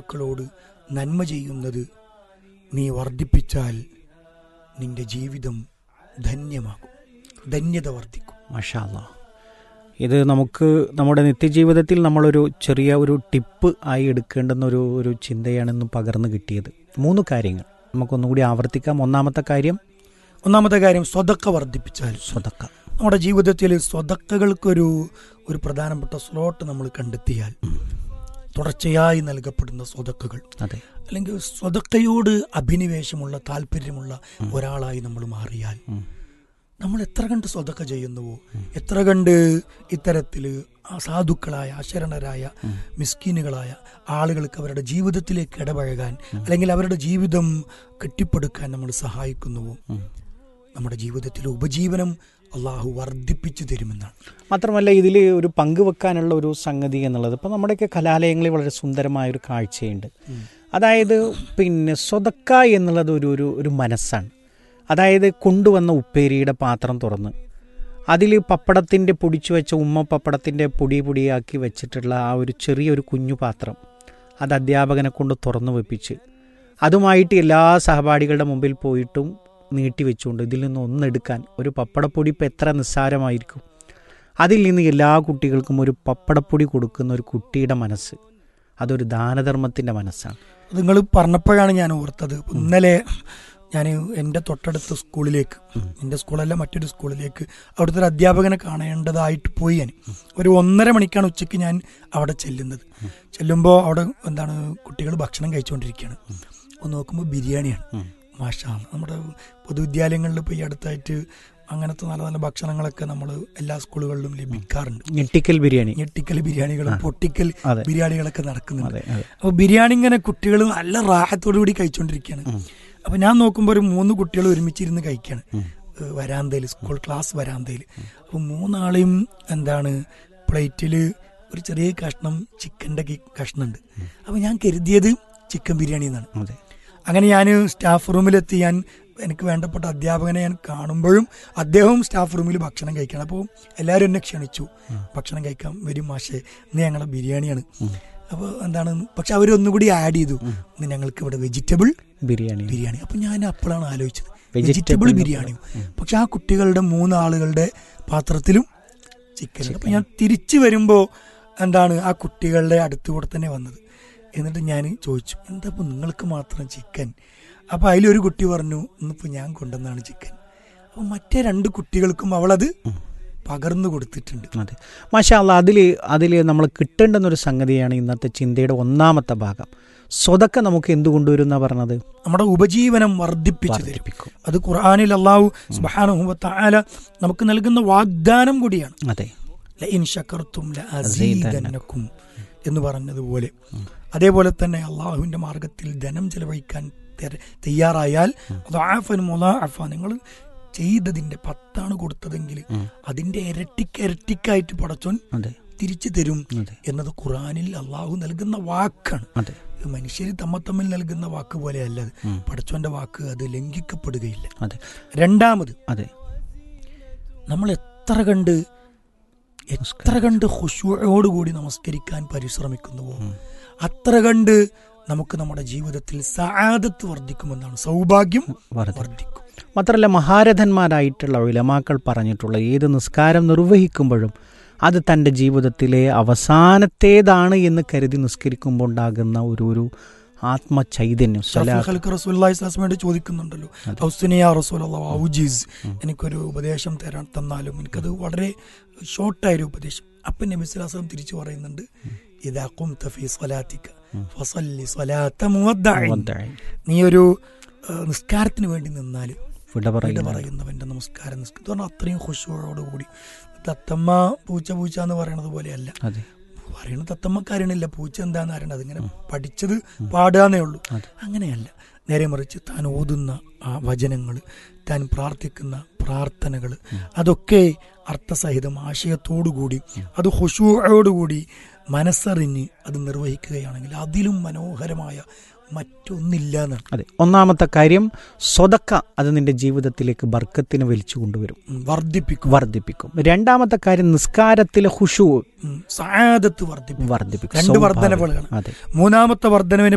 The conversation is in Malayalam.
സഹാക്കളോട് നന്മ ചെയ്യുന്നത് നീ വർദ്ധിപ്പിച്ചാൽ നിന്റെ ജീവിതം ധന്യമാകും ധന്യത വർദ്ധിക്കും മഷാല്ല ഇത് നമുക്ക് നമ്മുടെ നിത്യജീവിതത്തിൽ നമ്മളൊരു ചെറിയ ഒരു ടിപ്പ് ആയി എടുക്കേണ്ടുന്ന ഒരു ഒരു ചിന്തയാണെന്ന് പകർന്നു കിട്ടിയത് മൂന്ന് കാര്യങ്ങൾ നമുക്കൊന്നുകൂടി ആവർത്തിക്കാം ഒന്നാമത്തെ കാര്യം ഒന്നാമത്തെ കാര്യം സ്വതക്ക വർദ്ധിപ്പിച്ചാൽ സ്വതക്ക നമ്മുടെ ജീവിതത്തിൽ സ്വതക്കകൾക്കൊരു ഒരു പ്രധാനപ്പെട്ട സ്ലോട്ട് നമ്മൾ കണ്ടെത്തിയാൽ തുടർച്ചയായി നൽകപ്പെടുന്ന സ്വതക്കകൾ അതെ അല്ലെങ്കിൽ സ്വതക്കയോട് അഭിനിവേശമുള്ള താല്പര്യമുള്ള ഒരാളായി നമ്മൾ മാറിയാൽ ഉം. നമ്മൾ എത്ര കണ്ട് സ്വതക്ക ചെയ്യുന്നുവോ എത്ര കണ്ട് ഇത്തരത്തിൽ സാധുക്കളായ അശരണരായ മിസ്കീനുകളായ ആളുകൾക്ക് അവരുടെ ജീവിതത്തിലേക്ക് ഇടപഴകാൻ അല്ലെങ്കിൽ അവരുടെ ജീവിതം കെട്ടിപ്പടുക്കാൻ നമ്മൾ സഹായിക്കുന്നുവോ ഉം. നമ്മുടെ ജീവിതത്തിലെ ഉപജീവനം അള്ളാഹു വർദ്ധിപ്പിച്ചു തരുമെന്നാണ് മാത്രമല്ല ഇതിൽ ഒരു പങ്കുവെക്കാനുള്ള ഒരു സംഗതി എന്നുള്ളത് ഇപ്പം നമ്മുടെയൊക്കെ കലാലയങ്ങളിൽ വളരെ സുന്ദരമായ ഒരു കാഴ്ചയുണ്ട് അതായത് പിന്നെ സ്വതക്ക എന്നുള്ളത് ഒരു ഒരു ഒരു മനസ്സാണ് അതായത് കൊണ്ടുവന്ന ഉപ്പേരിയുടെ പാത്രം തുറന്ന് അതിൽ പപ്പടത്തിൻ്റെ പൊടിച്ചു വെച്ച ഉമ്മ പപ്പടത്തിൻ്റെ പൊടി പൊടിയാക്കി വെച്ചിട്ടുള്ള ആ ഒരു ചെറിയൊരു കുഞ്ഞു പാത്രം അത് അധ്യാപകനെ കൊണ്ട് തുറന്നു വെപ്പിച്ച് അതുമായിട്ട് എല്ലാ സഹപാഠികളുടെ മുമ്പിൽ പോയിട്ടും നീട്ടി വെച്ചുകൊണ്ട് ഇതിൽ നിന്ന് ഒന്നെടുക്കാൻ ഒരു പപ്പടപ്പൊടി ഇപ്പം എത്ര നിസ്സാരമായിരിക്കും അതിൽ നിന്ന് എല്ലാ കുട്ടികൾക്കും ഒരു പപ്പടപ്പൊടി കൊടുക്കുന്ന ഒരു കുട്ടിയുടെ മനസ്സ് അതൊരു ദാനധർമ്മത്തിൻ്റെ മനസ്സാണ് നിങ്ങൾ പറഞ്ഞപ്പോഴാണ് ഞാൻ ഓർത്തത് ഇന്നലെ ഞാൻ എൻ്റെ തൊട്ടടുത്ത സ്കൂളിലേക്ക് എൻ്റെ സ്കൂളല്ല മറ്റൊരു സ്കൂളിലേക്ക് അവിടുത്തെ ഒരു അധ്യാപകനെ കാണേണ്ടതായിട്ട് പോയി ഞാൻ ഒരു ഒന്നര മണിക്കാണ് ഉച്ചയ്ക്ക് ഞാൻ അവിടെ ചെല്ലുന്നത് ചെല്ലുമ്പോൾ അവിടെ എന്താണ് കുട്ടികൾ ഭക്ഷണം കഴിച്ചുകൊണ്ടിരിക്കുകയാണ് ഒന്ന് നോക്കുമ്പോൾ ബിരിയാണിയാണ് മാഷാ നമ്മുടെ പൊതുവിദ്യാലയങ്ങളിൽ ഇപ്പോൾ ഈ അടുത്തായിട്ട് അങ്ങനത്തെ നല്ല നല്ല ഭക്ഷണങ്ങളൊക്കെ നമ്മൾ എല്ലാ സ്കൂളുകളിലും ലഭിക്കാറുണ്ട് ഞെട്ടിക്കൽ ബിരിയാണി ഞെട്ടിക്കൽ ബിരിയാണികളും പൊട്ടിക്കൽ അതെ. ബിരിയാണികളൊക്കെ നടക്കുന്നുണ്ട് അതെ അതെ അപ്പൊ ബിരിയാണി ഇങ്ങനെ കുട്ടികൾ നല്ല റാഹത്തോടു കൂടി കഴിച്ചുകൊണ്ടിരിക്കുകയാണ് അപ്പൊ ഞാൻ നോക്കുമ്പോൾ ഒരു മൂന്ന് കുട്ടികൾ ഒരുമിച്ചിരുന്ന് കഴിക്കുകയാണ് ഏഹ് വരാന്തയിൽ സ്കൂൾ ക്ലാസ് വരാന്തയിൽ അപ്പൊ മൂന്നാളെയും എന്താണ് പ്ലേറ്റില് ഒരു ചെറിയ കഷ്ണം ചിക്കൻ്റെ കഷ്ണുണ്ട് അപ്പൊ ഞാൻ കരുതിയത് ചിക്കൻ ബിരിയാണി എന്നാണ് അതെ അങ്ങനെ ഞാൻ സ്റ്റാഫ് റൂമിലെത്തി ഞാൻ എനിക്ക് വേണ്ടപ്പെട്ട അധ്യാപകനെ ഞാൻ കാണുമ്പോഴും അദ്ദേഹവും സ്റ്റാഫ് റൂമിൽ ഭക്ഷണം കഴിക്കണം അപ്പോൾ എല്ലാവരും എന്നെ ക്ഷണിച്ചു ഭക്ഷണം കഴിക്കാം വരും മാഷേ ഇന്ന് ഞങ്ങളെ ബിരിയാണിയാണ് അപ്പോൾ എന്താണ് പക്ഷെ അവരൊന്നുകൂടി ആഡ് ചെയ്തു ഇന്ന് ഞങ്ങൾക്ക് ഇവിടെ വെജിറ്റബിൾ ബിരിയാണി ബിരിയാണി അപ്പൊ ഞാൻ അപ്പോഴാണ് ആലോചിച്ചത് Vegetable വെജിറ്റബിൾ ബിരിയാണി പക്ഷെ ആ കുട്ടികളുടെ മൂന്ന് ആളുകളുടെ പാത്രത്തിലും ചിക്കൻ അപ്പൊ ഞാൻ തിരിച്ചു വരുമ്പോ എന്താണ് ആ കുട്ടികളുടെ അടുത്ത് കൂടെ തന്നെ വന്നത് എന്നിട്ട് ഞാൻ ചോദിച്ചു എന്താ ഇപ്പൊ നിങ്ങൾക്ക് മാത്രം ചിക്കൻ അപ്പൊ അതിലൊരു കുട്ടി പറഞ്ഞു ഇന്നിപ്പോ ഞാൻ കൊണ്ടുവന്നാണ് ചിക്കൻ അപ്പൊ മറ്റേ രണ്ട് കുട്ടികൾക്കും അവളത് പകർന്നു കൊടുത്തിട്ടുണ്ട് അതെ മാഷാല്ല അതിൽ അതിൽ നമ്മൾ കിട്ടേണ്ടുന്നൊരു സംഗതിയാണ് ഇന്നത്തെ ചിന്തയുടെ ഒന്നാമത്തെ ഭാഗം സ്വതക്ക നമുക്ക് എന്ത് കൊണ്ടുവരുന്ന പറഞ്ഞത് നമ്മുടെ ഉപജീവനം വർദ്ധിപ്പിച്ചു തരും വർദ്ധിപ്പിക്കും അത് ഖുർആാനിൽ അള്ളാഹു സുബാനുഹുല നമുക്ക് നൽകുന്ന വാഗ്ദാനം കൂടിയാണ് അതെ ലഇൻ ശകർത്തും ലഅസീദന്നക്കും എന്ന് പറഞ്ഞതുപോലെ അതേപോലെ തന്നെ അള്ളാഹുവിന്റെ മാർഗത്തിൽ ധനം ചെലവഴിക്കാൻ തെര- തയ്യാറായാൽ അതാഫൻ മുലാഅഫ നിങ്ങൾ ചെയ്തതിന്റെ പത്താണ് കൊടുത്തതെങ്കിൽ അതിന്റെ ഇരട്ടിക്ക് ഇരട്ടിക്കായിട്ട് പടച്ചോൻ അതെ തിരിച്ചു തരും അതെ എന്നത് ഖുറാനിൽ അള്ളാഹു നൽകുന്ന വാക്കാണ് അതെ മനുഷ്യർ തമ്മ തമ്മിൽ നൽകുന്ന വാക്ക് പോലെയല്ല അത് പടച്ചോന്റെ വാക്ക് അത് ലംഘിക്കപ്പെടുകയില്ല അതെ രണ്ടാമത് അതെ നമ്മൾ എത്ര കണ്ട് എത്ര കണ്ട് ഹുഷുവോടുകൂടി നമസ്കരിക്കാൻ പരിശ്രമിക്കുന്നുവോ അത്ര കണ്ട് നമുക്ക് നമ്മുടെ ജീവിതത്തിൽ സാദത്ത് വർദ്ധിക്കുമെന്നാണ് സൗഭാഗ്യം വർദ്ധിക്കും. വർദ്ധിക്കും മാത്രമല്ല മഹാരഥന്മാരായിട്ടുള്ള ഉലമാക്കൾ പറഞ്ഞിട്ടുള്ള ഏത് നിസ്കാരം നിർവഹിക്കുമ്പോഴും അത് തൻ്റെ ജീവിതത്തിലെ അവസാനത്തേതാണ് എന്ന് കരുതി നിസ്കരിക്കുമ്പോൾ ഉണ്ടാകുന്ന ഒരു ഒരു ആത്മചൈതന്യം സ്വലാത്ത് ഖൽക്ക് റസൂലുള്ളാഹി സ്വല്ലല്ലാഹു അലൈഹി വസല്ലം ചോദിക്കുന്നുണ്ടല്ലോ ഔസുനിയ റസൂലുള്ളാഹി ഔജീസ് എനിക്കൊരു ഉപദേശം തരാൻ തന്നാലും എനിക്കത് വളരെ ഷോർട്ടായ ഒരു ഉപദേശം അപ്പൊ നബി സ്വല്ലല്ലാഹു അലൈഹി വസല്ലം തിരിച്ചു പറയുന്നുണ്ട് ഇദാ ഖുംത ഫീ സ്വലാത്തിക ഫസല്ലി സ്വലാത്ത മുവദ്ദഇൻ വദ്ദഇൻ. നീ ഒരു ഏഹ്, നിസ്കാരത്തിന് വേണ്ടി നിന്നാൽ വിട വിട പറയുന്നത് പറയുന്നവന്റെ നമസ്കാരം നിസ്ക- എന്ന് പറഞ്ഞാൽ അത്രയും ഖുശുവോടുകൂടി തത്തമ്മ പൂച്ച പൂച്ച എന്ന് പറയണത് പോലെയല്ല അതെ പറയണ തത്തമ്മക്കാരണില്ല പൂച്ച എന്താന്ന് അറിയണത് അതിങ്ങനെ പഠിച്ചത് പാടുകന്നേ ഉള്ളൂ അതെ. അങ്ങനെയല്ല നേരെ മറിച്ച് താൻ ഓതുന്ന ആ വചനങ്ങൾ താൻ പ്രാർത്ഥിക്കുന്ന പ്രാർത്ഥനകൾ അതൊക്കെ അർത്ഥസഹിതം ആശയത്തോടുകൂടി അത് ഹുഷുവോടുകൂടി മനസ്സറിഞ്ഞ് അത് നിർവഹിക്കുകയാണെങ്കിൽ അതിലും മനോഹരമായ മറ്റൊന്നില്ല എന്നാണ് അതെ ഒന്നാമത്തെ കാര്യം സ്വതക്ക അത് നിന്റെ ജീവിതത്തിലേക്ക് ബർക്കത്തിന് വലിച്ചു കൊണ്ടുവരും ഉം, വർദ്ധിപ്പിക്കും വർദ്ധിപ്പിക്കും രണ്ടാമത്തെ കാര്യം നിസ്കാരത്തിലെ ഹുഷു ഉം, സാദത്ത് വർദ്ധിപ്പിക്കും വർദ്ധിപ്പിക്കും രണ്ട് സൗഭാഗ്യം. വർധനവുകളാണ് അതെ മൂന്നാമത്തെ വർധനവിന്